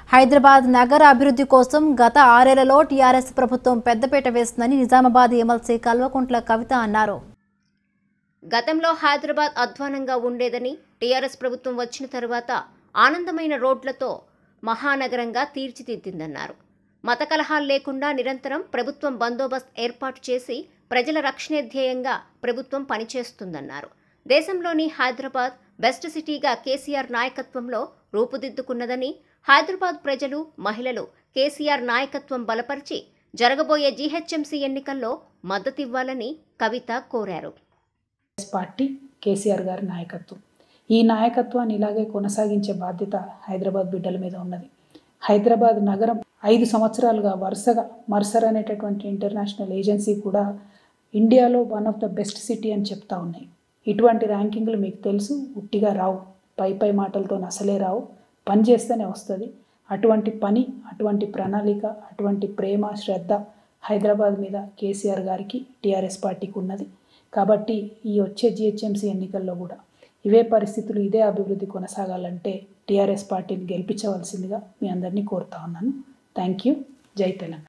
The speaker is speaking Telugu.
హైదరాబాద్ నగర అభివృద్ధి కోసం గత ఆరేళ్లలో టీఆర్ఎస్ ప్రభుత్వం పెద్దపీట వేస్తుందని నిజామాబాద్ ఎమ్మెల్సీ కల్వకుంట్ల కవిత అన్నారు గతంలో హైదరాబాద్ అధ్వానంగా ఉండేదని టీఆర్ఎస్ ప్రభుత్వం వచ్చిన తరువాత ఆనందమైన రోడ్లతో మహానగరంగా తీర్చిదిద్దిందన్నారు మత కలహాలు లేకుండా నిరంతరం ప్రభుత్వం బందోబస్తు ఏర్పాటు చేసి ప్రజల రక్షణే ధ్యేయంగా ప్రభుత్వం పనిచేస్తుందన్నారు దేశంలోని హైదరాబాద్ బెస్ట్ సిటీగా కేసీఆర్ నాయకత్వంలో రూపుదిద్దుకున్నదని హైదరాబాద్ ప్రజలు మహిళలు కేసీఆర్ నాయకత్వం బలపరిచి జరగబోయే జీహెచ్ఎంసీ ఎన్నికల్లో మద్దతివ్వాలని కవిత కోరారు కాంగ్రెస్ పార్టీ కేసీఆర్ గారి నాయకత్వం ఈ నాయకత్వాన్ని ఇలాగే కొనసాగించే బాధ్యత హైదరాబాద్ బిడ్డల మీద ఉన్నది హైదరాబాద్ నగరం ఐదు సంవత్సరాలుగా వరుసగా మర్సర్ అనేటటువంటి ఇంటర్నేషనల్ ఏజెన్సీ కూడా ఇండియాలో one of the best city అని చెప్తా ఉన్నాయి ఇటువంటి ర్యాంకింగ్లు మీకు తెలుసు ఉట్టిగా రావు పై పై మాటలతో అసలే రావు పని చేస్తేనే వస్తుంది అటువంటి పని అటువంటి ప్రణాళిక అటువంటి ప్రేమ శ్రద్ధ హైదరాబాద్ మీద కేసీఆర్ గారికి టీఆర్ఎస్ పార్టీకి ఉన్నది కాబట్టి ఈ వచ్చే జిహెచ్ఎంసీ ఎన్నికల్లో కూడా ఇవే పరిస్థితులు ఇదే అభివృద్ధి కొనసాగాలంటే టీఆర్ఎస్ పార్టీని గెలిపించవలసిందిగా మీ అందరినీ కోరుతా ఉన్నాను థ్యాంక్ యూ జై తెలంగాణ